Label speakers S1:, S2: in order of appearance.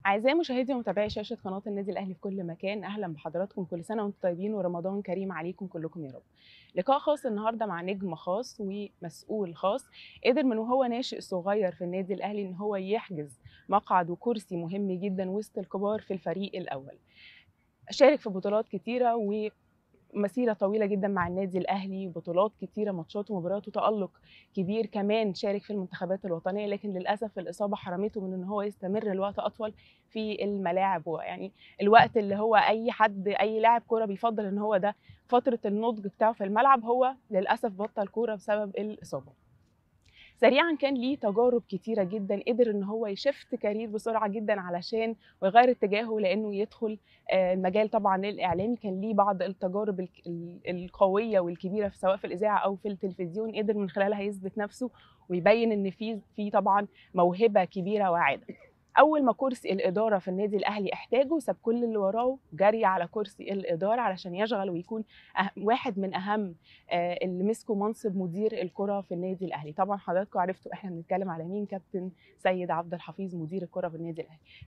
S1: أعزائي مشاهدي ومتابعي شاشة قناة النادي الأهلي في كل مكان أهلا بحضراتكم كل سنة وأنتم طيبين ورمضان كريم عليكم كلكم يا رب. لقاء خاص النهارده مع نجم خاص ومسؤول خاص قدر من وهو ناشئ صغير في النادي الأهلي إن هو يحجز مقعد وكرسي مهم جدا وسط الكبار في الفريق الأول. شارك في بطولات كتيرة و مسيرة طويلة جدا مع النادي الأهلي بطولات كتيرة ماتشات ومباريات وتألق كبير كمان شارك في المنتخبات الوطنية لكن للأسف الإصابة حرمته من إن هو يستمر لوقت أطول في الملاعب يعني الوقت اللي هو أي حد أي لاعب كورة بيفضل إن هو ده فترة النضج بتاعه في الملعب هو للأسف بطل كورة بسبب الإصابة سريعا كان ليه تجارب كتيرة جدا قدر ان هو يشفت كارير بسرعة جدا علشان ويغير اتجاهه لانه يدخل المجال طبعا الاعلامي كان ليه بعض التجارب القوية والكبيرة في سواء في الاذاعة او في التلفزيون قدر من خلالها يثبت نفسه ويبين ان في في طبعا موهبة كبيرة واعدة اول ما كرسي الاداره في النادي الاهلي احتاجه ساب كل اللي وراه جري على كرسي الاداره علشان يشغل ويكون واحد من اهم اللي مسكوا منصب مدير الكره في النادي الاهلي طبعا حضراتكم عرفتوا احنا بنتكلم على مين كابتن سيد عبد الحفيظ مدير الكره في النادي الاهلي